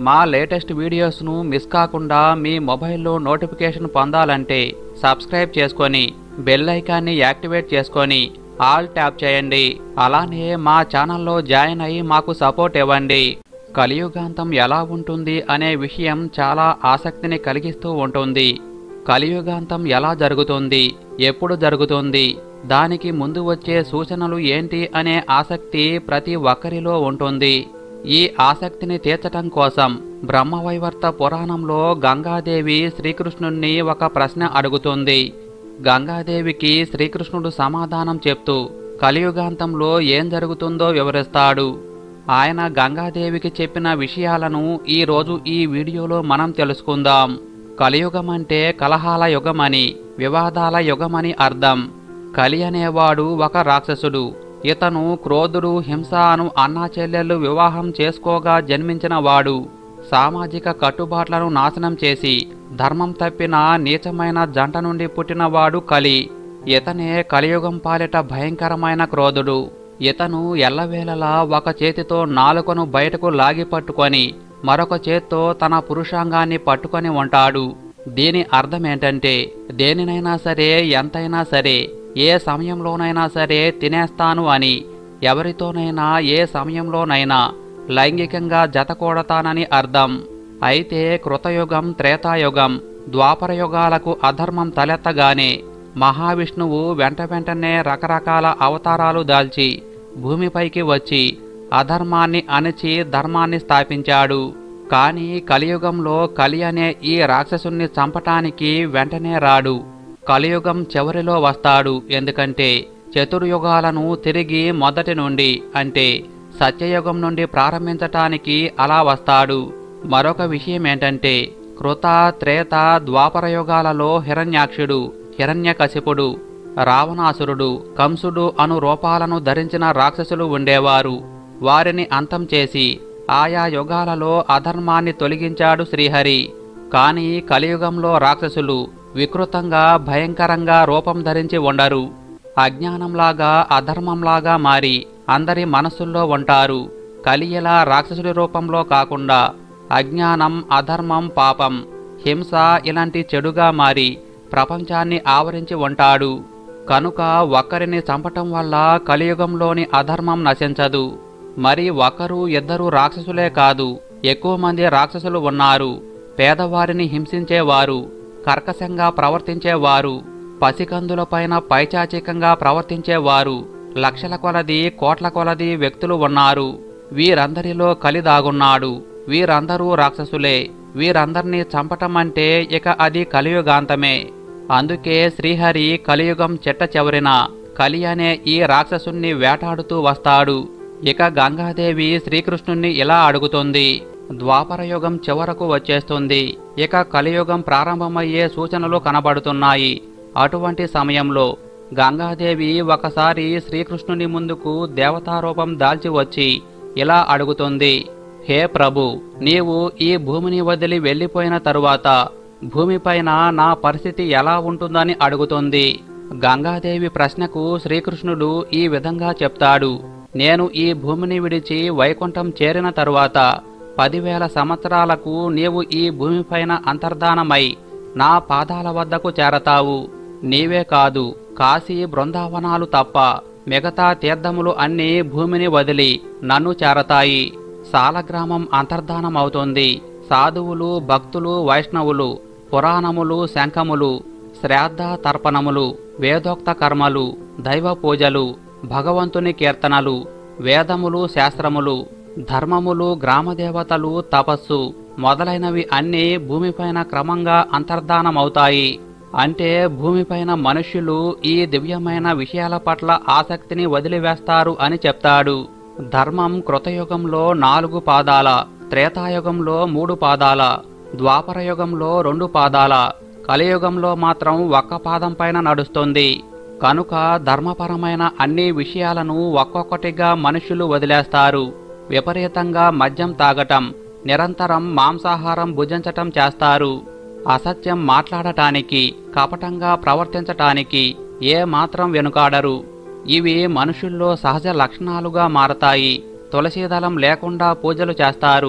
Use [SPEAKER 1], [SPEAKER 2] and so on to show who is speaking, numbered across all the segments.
[SPEAKER 1] మా latest వీడియోస్ను miss కాకుండా మీ మొబైల్లో నోటిఫికేషన్ పొందాలంటే సబ్స్క్రైబ్ చేసుకొని బెల్ ఐకాన్ని యాక్టివేట్ చేసుకొని ఆల్ ట్యాప్ చేయండి అలానే మా ఛానల్లో జాయిన్ అయ్యి మాకు సపోర్ట్ ఇవ్వండి కలియుగాంతం ఎలా ఉంటుంది అనే విషయం చాలా ఆసక్తిని కలిగిస్తూ ఉంటుంది కలియుగాంతం ఎలా జరుగుతుంది ఎప్పుడు జరుగుతుంది దానికి ముందు వచ్చే సూచనలు ఏంటి అనే ఆసక్తి ప్రతి ఒక్కరిలో ఉంటుంది ఈ ఆసక్తిని తీర్చటం కోసం బ్రహ్మవైవర్త పురాణంలో గంగాదేవి శ్రీకృష్ణుణ్ణి ఒక ప్రశ్న అడుగుతుంది గంగాదేవికి శ్రీకృష్ణుడు సమాధానం చెప్తూ కలియుగాంతంలో ఏం జరుగుతుందో వివరిస్తాడు ఆయన గంగాదేవికి చెప్పిన విషయాలను ఈ రోజు ఈ వీడియోలో మనం తెలుసుకుందాం కలియుగం అంటే కలహాల యుగమని వివాదాల యుగమని అర్థం కలి అనేవాడు ఒక రాక్షసుడు ఇతను క్రోధుడు హింస అను అన్నా చెల్లెళ్ళు వివాహం చేసుకోగా జన్మించిన వాడు సామాజిక కట్టుబాట్లను నాశనం చేసి ధర్మం తప్పిన నీచమైన జంట నుండి పుట్టినవాడు కలి ఇతనే కలియుగం పాలిట భయంకరమైన క్రోధుడు ఇతను ఎల్లవేళలా ఒక చేతితో నాలుకను బయటకు లాగి పట్టుకొని మరొక చేత్తో తన పురుషాంగాన్ని పట్టుకొని ఉంటాడు దీని అర్థం ఏంటంటే దేనినైనా సరే ఎంతైనా సరే ఏ సమయంలోనైనా సరే తినేస్తాను అని ఎవరితోనైనా ఏ సమయంలోనైనా లైంగికంగా జతకూడతానని అర్థం అయితే కృతయుగం త్రేతాయుగం ద్వాపరయుగాలకు అధర్మం తలెత్తగానే మహావిష్ణువు వెంట వెంటనే రకరకాల అవతారాలు దాల్చి భూమిపైకి వచ్చి అధర్మాన్ని అణిచి ధర్మాన్ని స్థాపించాడు కానీ కలియుగంలో కలి అనే ఈ రాక్షసుణ్ణి చంపటానికి వెంటనే రాడు కలియుగం చివరిలో వస్తాడు ఎందుకంటే చతుర్యుగాలను తిరిగి మొదటి నుండి అంటే సత్యయుగం నుండి ప్రారంభించటానికి అలా వస్తాడు మరొక విషయం ఏంటంటే కృత త్రేత ద్వాపర యుగాలలో హిరణ్యాక్షుడు హిరణ్యకశిపుడు రావణాసురుడు కంసుడు అను రూపాలను ధరించిన రాక్షసులు ఉండేవారు వారిని అంతం చేసి ఆయా యుగాలలో అధర్మాన్ని తొలగించాడు శ్రీహరి కానీ కలియుగంలో రాక్షసులు వికృతంగా భయంకరంగా రూపం ధరించి ఉండరు అజ్ఞానంలాగా అధర్మంలాగా మారి అందరి మనసుల్లో ఉంటారు కలియలా రాక్షసుడి రూపంలో కాకుండా అజ్ఞానం అధర్మం పాపం హింస ఇలాంటి చెడుగా మారి ప్రపంచాన్ని ఆవరించి ఉంటాడు కనుక ఒక్కరిని చంపటం వల్ల కలియుగంలోని అధర్మం నశించదు మరి ఒకరు ఇద్దరు రాక్షసులే కాదు ఎక్కువ మంది రాక్షసులు ఉన్నారు పేదవారిని హింసించేవారు కర్కశంగా ప్రవర్తించేవారు పసికందులపైన పైచాచికంగా ప్రవర్తించేవారు లక్షల కొలది కోట్ల కొలది వ్యక్తులు ఉన్నారు వీరందరిలో కలి దాగున్నాడు వీరందరూ రాక్షసులే వీరందర్నీ చంపటం అంటే ఇక అది కలియుగాంతమే అందుకే శ్రీహరి కలియుగం చెట్ట చివరిన కలి అనే ఈ రాక్షసుణ్ణి వేటాడుతూ వస్తాడు ఇక గంగాదేవి శ్రీకృష్ణుణ్ణి ఇలా అడుగుతుంది ద్వాపరయుగం చివరకు వచ్చేస్తుంది ఇక కలియుగం ప్రారంభమయ్యే సూచనలు కనబడుతున్నాయి అటువంటి సమయంలో గంగాదేవి ఒకసారి శ్రీకృష్ణుని ముందుకు దేవతారూపం దాల్చి వచ్చి ఇలా అడుగుతుంది హే ప్రభు నీవు ఈ భూమిని వదిలి వెళ్ళిపోయిన తరువాత భూమిపైన నా పరిస్థితి ఎలా ఉంటుందని అడుగుతుంది గంగాదేవి ప్రశ్నకు శ్రీకృష్ణుడు ఈ విధంగా చెప్తాడు నేను ఈ భూమిని విడిచి వైకుంఠం చేరిన తరువాత పదివేల సంవత్సరాలకు నీవు ఈ భూమిపైన అంతర్ధానమై నా పాదాల వద్దకు చేరతావు నీవే కాదు కాశీ బృందావనాలు తప్ప మిగతా తీర్థములు అన్నీ భూమిని వదిలి నన్ను చేరతాయి సాలగ్రామం అంతర్ధానం అవుతుంది సాధువులు భక్తులు వైష్ణవులు పురాణములు శంఖములు శ్రాద్ధ తర్పణములు వేదోక్త కర్మలు దైవ పూజలు భగవంతుని కీర్తనలు వేదములు శాస్త్రములు ధర్మములు గ్రామదేవతలు తపస్సు మొదలైనవి అన్నీ భూమిపైన క్రమంగా అంతర్ధానమవుతాయి అంటే భూమిపైన మనుష్యులు ఈ దివ్యమైన విషయాల పట్ల ఆసక్తిని వదిలివేస్తారు అని చెప్తాడు ధర్మం కృతయుగంలో నాలుగు పాదాల త్రేతాయుగంలో మూడు పాదాల ద్వాపరయుగంలో రెండు పాదాల కలియుగంలో మాత్రం ఒక్క పాదం పైన నడుస్తుంది కనుక ధర్మపరమైన అన్ని విషయాలను ఒక్కొక్కటిగా మనుషులు వదిలేస్తారు విపరీతంగా మద్యం తాగటం నిరంతరం మాంసాహారం భుజించటం చేస్తారు అసత్యం మాట్లాడటానికి కపటంగా ప్రవర్తించటానికి ఏ మాత్రం వెనుకాడరు ఇవి మనుషుల్లో సహజ లక్షణాలుగా మారతాయి తులసీదళం లేకుండా పూజలు చేస్తారు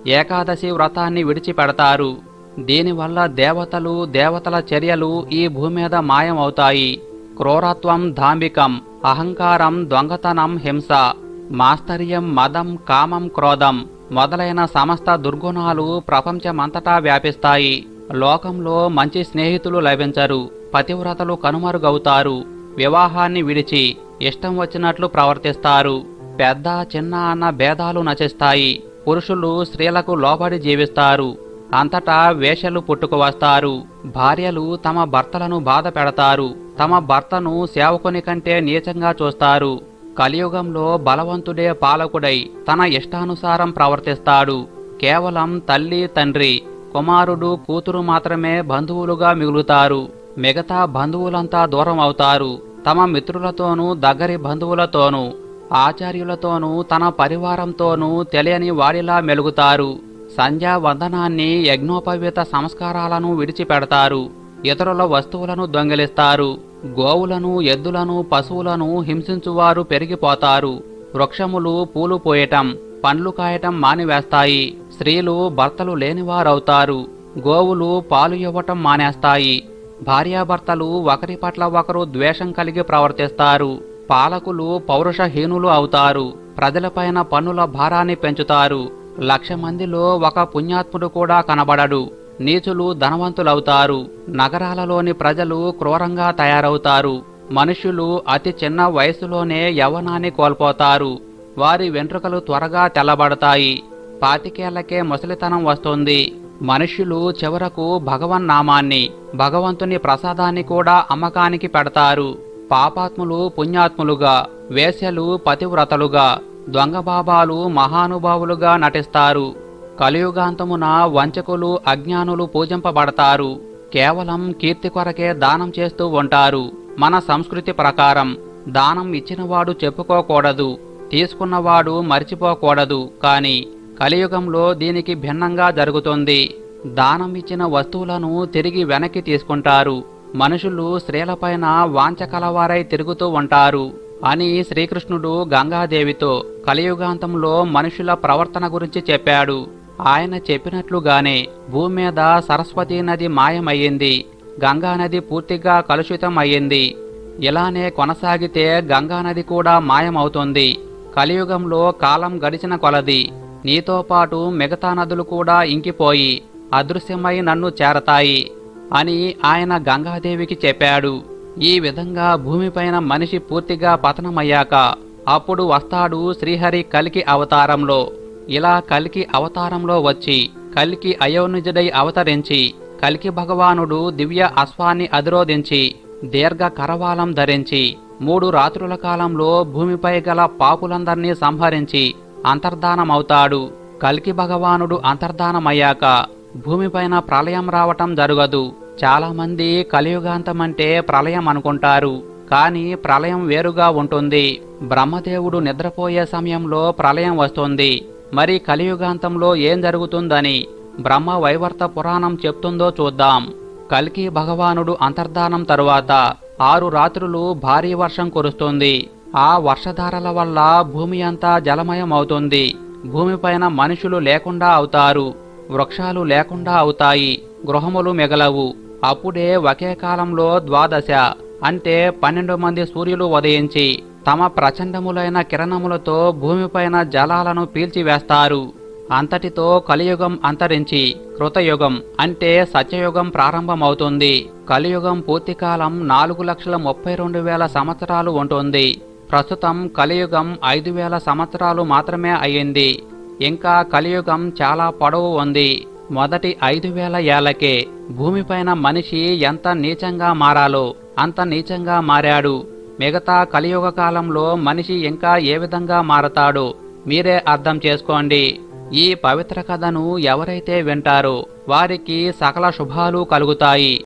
[SPEAKER 1] ఏకాదశి వ్రతాన్ని విడిచిపెడతారు దీనివల్ల దేవతలు దేవతల చర్యలు ఈ భూమి మీద మాయమవుతాయి క్రూరత్వం ధాంబికం అహంకారం దొంగతనం హింస మాస్తర్యం మదం కామం క్రోధం మొదలైన సమస్త దుర్గుణాలు ప్రపంచమంతటా వ్యాపిస్తాయి లోకంలో మంచి స్నేహితులు లభించరు పతివ్రతలు కనుమరుగవుతారు వివాహాన్ని విడిచి ఇష్టం వచ్చినట్లు ప్రవర్తిస్తారు పెద్ద చిన్న అన్న భేదాలు నశిస్తాయి పురుషులు స్త్రీలకు లోబడి జీవిస్తారు అంతటా వేషలు పుట్టుకు వస్తారు భార్యలు తమ భర్తలను బాధ పెడతారు తమ భర్తను సేవకుని కంటే నీచంగా చూస్తారు కలియుగంలో బలవంతుడే పాలకుడై తన ఇష్టానుసారం ప్రవర్తిస్తాడు కేవలం తల్లి తండ్రి కుమారుడు కూతురు మాత్రమే బంధువులుగా మిగులుతారు మిగతా బంధువులంతా దూరం అవుతారు తమ మిత్రులతోనూ దగ్గరి బంధువులతోనూ ఆచార్యులతోనూ తన పరివారంతోనూ తెలియని వాడిలా మెలుగుతారు సంధ్యా వందనాన్ని యజ్ఞోపవీత సంస్కారాలను విడిచిపెడతారు ఇతరుల వస్తువులను దొంగిలిస్తారు గోవులను ఎద్దులను పశువులను హింసించువారు పెరిగిపోతారు వృక్షములు పూలు పోయటం పండ్లు కాయటం మానివేస్తాయి స్త్రీలు భర్తలు లేనివారవుతారు గోవులు పాలు ఇవ్వటం మానేస్తాయి భార్యాభర్తలు ఒకరి పట్ల ఒకరు ద్వేషం కలిగి ప్రవర్తిస్తారు పాలకులు పౌరుషహీనులు అవుతారు ప్రజలపైన పన్నుల భారాన్ని పెంచుతారు లక్ష మందిలో ఒక పుణ్యాత్ముడు కూడా కనబడడు నీచులు ధనవంతులవుతారు నగరాలలోని ప్రజలు క్రూరంగా తయారవుతారు మనుష్యులు అతి చిన్న వయసులోనే యవ్వనాన్ని కోల్పోతారు వారి వెంట్రుకలు త్వరగా తెల్లబడతాయి పాతికేళ్లకే ముసలితనం వస్తుంది మనుష్యులు చివరకు భగవన్ నామాన్ని భగవంతుని ప్రసాదాన్ని కూడా అమ్మకానికి పెడతారు పాపాత్ములు పుణ్యాత్ములుగా వేశ్యలు పతివ్రతలుగా దొంగబాబాలు మహానుభావులుగా నటిస్తారు కలియుగాంతమున వంచకులు అజ్ఞానులు పూజింపబడతారు కేవలం కీర్తి కొరకే దానం చేస్తూ ఉంటారు మన సంస్కృతి ప్రకారం దానం ఇచ్చినవాడు చెప్పుకోకూడదు తీసుకున్నవాడు మర్చిపోకూడదు కాని కలియుగంలో దీనికి భిన్నంగా జరుగుతుంది దానం ఇచ్చిన వస్తువులను తిరిగి వెనక్కి తీసుకుంటారు మనుషులు స్త్రీలపైన వాంఛ కలవారై తిరుగుతూ ఉంటారు అని శ్రీకృష్ణుడు గంగాదేవితో కలియుగాంతంలో మనుషుల ప్రవర్తన గురించి చెప్పాడు ఆయన చెప్పినట్లుగానే భూమి మీద సరస్వతీ నది మాయమయ్యింది గంగా నది పూర్తిగా కలుషితం అయ్యింది ఇలానే కొనసాగితే గంగా నది కూడా మాయమవుతుంది కలియుగంలో కాలం గడిచిన కొలది నీతో పాటు మిగతా నదులు కూడా ఇంకిపోయి అదృశ్యమై నన్ను చేరతాయి అని ఆయన గంగాదేవికి చెప్పాడు ఈ విధంగా భూమిపైన మనిషి పూర్తిగా పతనమయ్యాక అప్పుడు వస్తాడు శ్రీహరి కలికి అవతారంలో ఇలా కలికి అవతారంలో వచ్చి కలికి అయోనిజుడై అవతరించి కలికి భగవానుడు దివ్య అశ్వాన్ని అధిరోధించి దీర్ఘ కరవాలం ధరించి మూడు రాత్రుల కాలంలో భూమిపై గల పాపులందర్నీ సంహరించి అంతర్ధానమవుతాడు కల్కి భగవానుడు అంతర్ధానమయ్యాక భూమిపైన ప్రళయం రావటం జరగదు చాలా మంది కలియుగాంతమంటే ప్రళయం అనుకుంటారు కానీ ప్రళయం వేరుగా ఉంటుంది బ్రహ్మదేవుడు నిద్రపోయే సమయంలో ప్రళయం వస్తుంది మరి కలియుగాంతంలో ఏం జరుగుతుందని బ్రహ్మ వైవర్త పురాణం చెప్తుందో చూద్దాం కల్కి భగవానుడు అంతర్ధానం తరువాత ఆరు రాత్రులు భారీ వర్షం కురుస్తుంది ఆ వర్షధారల వల్ల భూమి అంతా జలమయం అవుతుంది భూమిపైన మనుషులు లేకుండా అవుతారు వృక్షాలు లేకుండా అవుతాయి గృహములు మిగలవు అప్పుడే ఒకే కాలంలో ద్వాదశ అంటే పన్నెండు మంది సూర్యులు ఉదయించి తమ ప్రచండములైన కిరణములతో భూమిపైన జలాలను పీల్చివేస్తారు అంతటితో కలియుగం అంతరించి కృతయుగం అంటే సత్యయుగం ప్రారంభమవుతుంది కలియుగం పూర్తికాలం నాలుగు లక్షల ముప్పై రెండు వేల సంవత్సరాలు ఉంటుంది ప్రస్తుతం కలియుగం ఐదు వేల సంవత్సరాలు మాత్రమే అయ్యింది ఇంకా కలియుగం చాలా పొడవు ఉంది మొదటి ఐదు వేల ఏళ్లకే భూమిపైన మనిషి ఎంత నీచంగా మారాలో అంత నీచంగా మారాడు మిగతా కలియుగ కాలంలో మనిషి ఇంకా ఏ విధంగా మారతాడో మీరే అర్థం చేసుకోండి ఈ పవిత్ర కథను ఎవరైతే వింటారో వారికి సకల శుభాలు కలుగుతాయి